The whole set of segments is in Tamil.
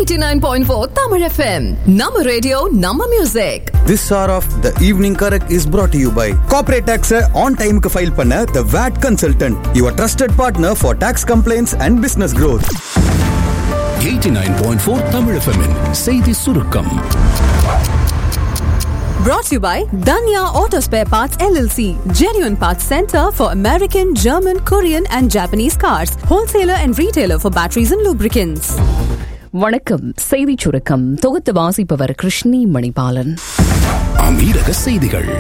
89.4 Tamil FM. Nama radio, Nama music. This hour of the evening correct is brought to you by Corporate Tax on time க்கு ஃபைல் பண்ண The VAT Consultant, your trusted partner for tax complaints and business growth. 89.4 Tamil FM -இன் செய்தி சுருக்கம் Brought to you by Danya Auto Spare Parts LLC. Genuine Parts Center for American, German, Korean and Japanese cars. Wholesaler and retailer for batteries and lubricants. வணக்கம் செய்திச் சுருக்கம் தொகுத்து வாசிப்பவர் கிருஷ்ணி மணிபாலன் அமீரக செய்திகள்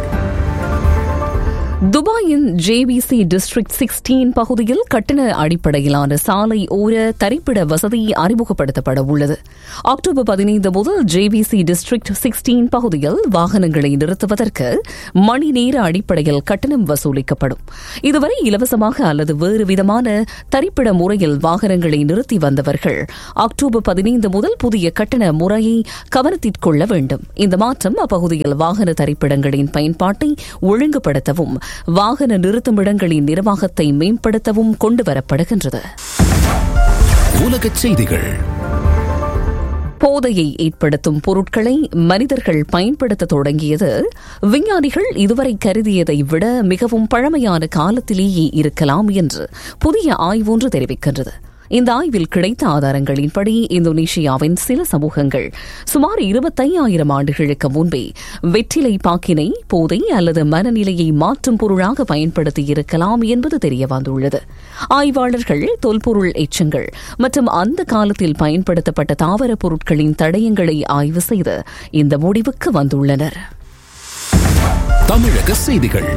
துபாயின் ஜேபிசி டிஸ்ட்ரிக்ட் சிக்ஸ்டீன் பகுதியில் கட்டண அடிப்படையிலான சாலை ஓர தரிப்பிட வசதி அறிமுகப்படுத்தப்பட உள்ளது அக்டோபர் பதினைந்து முதல் ஜேபிசி டிஸ்ட்ரிக்ட் சிக்ஸ்டீன் பகுதியில் வாகனங்களை நிறுத்துவதற்கு மணி நேர அடிப்படையில் கட்டணம் வசூலிக்கப்படும் இதுவரை இலவசமாக அல்லது வேறு விதமான தரிப்பிட முறையில் வாகனங்களை நிறுத்தி வந்தவர்கள் அக்டோபர் பதினைந்து முதல் புதிய கட்டண முறையை கவனத்திற்கொள்ள வேண்டும் இந்த மாற்றம் அப்பகுதியில் வாகன தரிப்பிடங்களின் பயன்பாட்டை ஒழுங்குபடுத்தவும் வாகன நிறுத்துமிடங்களின் நிர்வாகத்தை மேம்படுத்தவும் கொண்டுவரப்படுகின்றது உலகச் செய்திகள் போதையை ஏற்படுத்தும் பொருட்களை மனிதர்கள் பயன்படுத்த தொடங்கியது விஞ்ஞானிகள் இதுவரை கருதியதை விட மிகவும் பழமையான காலத்திலேயே இருக்கலாம் என்று புதிய ஆய்வொன்று தெரிவிக்கின்றது இந்த ஆய்வில் கிடைத்த ஆதாரங்களின்படி இந்தோனேஷியாவின் சில சமூகங்கள் சுமார் இருபத்தையாயிரம் ஆண்டுகளுக்கு முன்பே வெற்றிலை பாக்கினை போதை அல்லது மனநிலையை மாற்றும் பொருளாக பயன்படுத்தி இருக்கலாம் என்பது தெரியவந்துள்ளது ஆய்வாளர்கள் தொல்பொருள் எச்சங்கள் மற்றும் அந்த காலத்தில் பயன்படுத்தப்பட்ட தாவர பொருட்களின் தடயங்களை ஆய்வு செய்து இந்த முடிவுக்கு வந்துள்ளனர் தமிழக செய்திகள்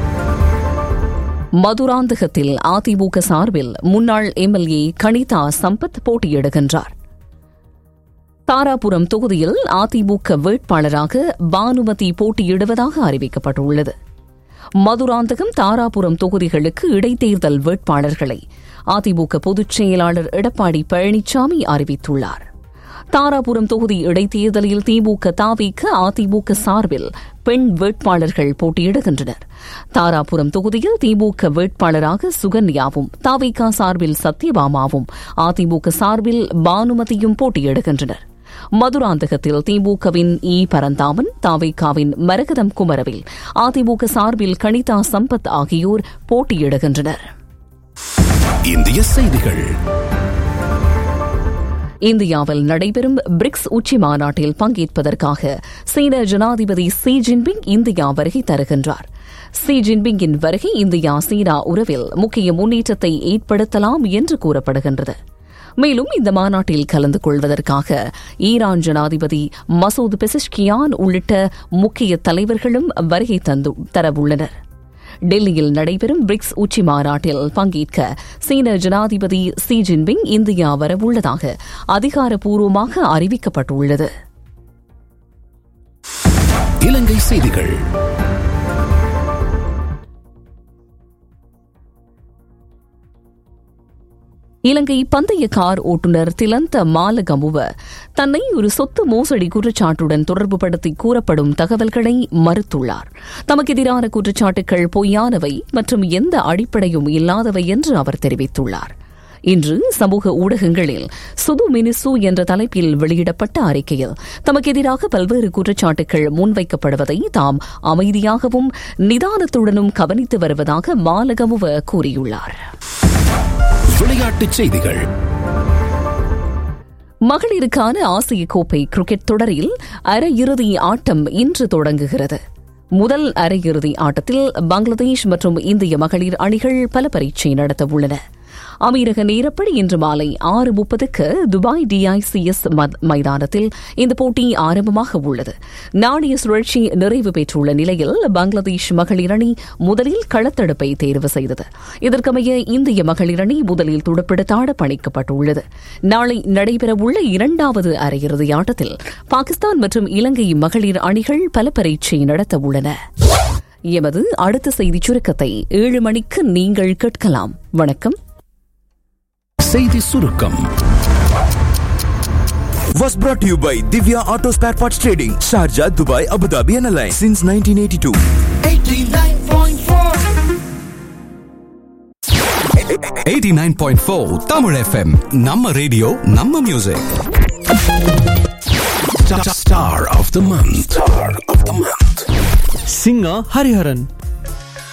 மதுராந்தகத்தில் அதிமுக சார்பில் முன்னாள் எம்எல்ஏ கனிதா சம்பத் போட்டியிடுகின்றார் தாராபுரம் தொகுதியில் அதிமுக வேட்பாளராக பானுமதி போட்டியிடுவதாக அறிவிக்கப்பட்டுள்ளது மதுராந்தகம் தாராபுரம் தொகுதிகளுக்கு இடைத்தேர்தல் வேட்பாளர்களை அதிமுக பொதுச் செயலாளர் எடப்பாடி பழனிசாமி அறிவித்துள்ளார் தாராபுரம் தொகுதி இடைத்தேர்தலில் திமுக தாவிக்கு அதிமுக சார்பில் பெண் வேட்பாளர்கள் போட்டியிடுகின்றனர் தாராபுரம் தொகுதியில் திமுக வேட்பாளராக சுகன்யாவும் தாவிகா சார்பில் சத்யபாமாவும் அதிமுக சார்பில் பானுமதியும் போட்டியிடுகின்றனர் மதுராந்தகத்தில் திமுகவின் இ பரந்தாமன் தாவிகாவின் மரகதம் குமரவில் அதிமுக சார்பில் கனிதா சம்பத் ஆகியோர் போட்டியிடுகின்றனர் இந்திய செய்திகள் இந்தியாவில் நடைபெறும் பிரிக்ஸ் உச்சி மாநாட்டில் பங்கேற்பதற்காக சீன ஜனாதிபதி சி ஜின்பிங் இந்தியா வருகை தருகின்றார் சி ஜின்பிங்கின் வருகை இந்தியா சீனா உறவில் முக்கிய முன்னேற்றத்தை ஏற்படுத்தலாம் என்று கூறப்படுகின்றது மேலும் இந்த மாநாட்டில் கலந்து கொள்வதற்காக ஈரான் ஜனாதிபதி மசூத் பெசிஷ்கியான் உள்ளிட்ட முக்கிய தலைவர்களும் வருகை தந்து தரவுள்ளனர் டெல்லியில் நடைபெறும் பிரிக்ஸ் உச்சி மாநாட்டில் பங்கேற்க சீன ஜனாதிபதி சி ஜின்பிங் இந்தியா வரவுள்ளதாக அதிகாரப்பூர்வமாக அறிவிக்கப்பட்டுள்ளது இலங்கை செய்திகள் இலங்கை பந்தய கார் ஓட்டுநர் திலந்த மாலகமுவ தன்னை ஒரு சொத்து மோசடி குற்றச்சாட்டுடன் தொடர்புபடுத்தி கூறப்படும் தகவல்களை மறுத்துள்ளார் தமக்கு எதிரான குற்றச்சாட்டுகள் பொய்யானவை மற்றும் எந்த அடிப்படையும் இல்லாதவை என்று அவர் தெரிவித்துள்ளார் இன்று சமூக ஊடகங்களில் சுது மினிசு என்ற தலைப்பில் வெளியிடப்பட்ட அறிக்கையில் தமக்கு எதிராக பல்வேறு குற்றச்சாட்டுகள் முன்வைக்கப்படுவதை தாம் அமைதியாகவும் நிதானத்துடனும் கவனித்து வருவதாக மாலகமுவ கூறியுள்ளார் விளையாட்டுச் செய்திகள் மகளிருக்கான ஆசிய கோப்பை கிரிக்கெட் தொடரில் அரையிறுதி ஆட்டம் இன்று தொடங்குகிறது முதல் அரையிறுதி ஆட்டத்தில் பங்களாதேஷ் மற்றும் இந்திய மகளிர் அணிகள் பல பரீட்சை நடத்த உள்ளன அமீரக நேரப்படி இன்று மாலை ஆறு முப்பதுக்கு துபாய் டிஐசிஎஸ் மைதானத்தில் இந்த போட்டி ஆரம்பமாக உள்ளது நாணய சுழற்சி நிறைவு பெற்றுள்ள நிலையில் பங்களாதேஷ் மகளிர் அணி முதலில் களத்தடுப்பை தேர்வு செய்தது இதற்கமைய இந்திய மகளிர் அணி முதலில் துடுப்பெடுத்தாட பணிக்கப்பட்டுள்ளது நாளை நடைபெறவுள்ள இரண்டாவது அரையிறுதி ஆட்டத்தில் பாகிஸ்தான் மற்றும் இலங்கை மகளிர் அணிகள் பல பரீட்சை நடத்த உள்ளன எமது அடுத்த செய்திச் சுருக்கத்தை ஏழு மணிக்கு நீங்கள் கேட்கலாம் வணக்கம் செய்தி சுருக்கம் Was brought to you by Divya Auto Spare Parts Trading, Sharjah, Dubai, Abu Dhabi and Alliance since 1982. 89.4 Tamil FM நம்ம ரேடியோ நம்ம music Star of the month. Star of the month. singer Hariharan.